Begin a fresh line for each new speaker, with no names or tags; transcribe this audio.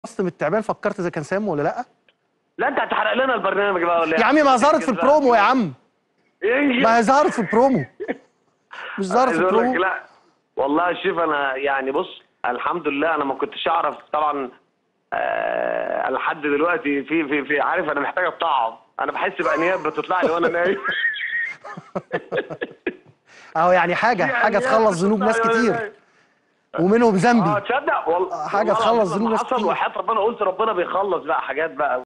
من التعبان فكرت اذا كان سام ولا لا
لا انت هتحرق لنا البرنامج بقى ولا
يا عمي ما ظهرت في البرومو يا عم
ايه
ما هي ظهرت في البرومو مش ظهرت في
عايز أقول لك
البرومو
لا والله يا شيف انا يعني بص الحمد لله انا ما كنتش اعرف طبعا آه لحد دلوقتي في في في عارف انا محتاج اتطعم انا بحس بانياب بتطلع لي وانا نايم
اهو يعني حاجه
في
حاجه
أنياب
تخلص ذنوب ناس
بتطلع لي وأنا
كتير
نايم.
ومنهم
اه
ذنبي
تصدق والله
حاجة
والله
تخلص
العظيم
ذنوب
لما
ناس
حصل
كتير.
وحياة ربنا قلت ربنا بيخلص بقى حاجات بقى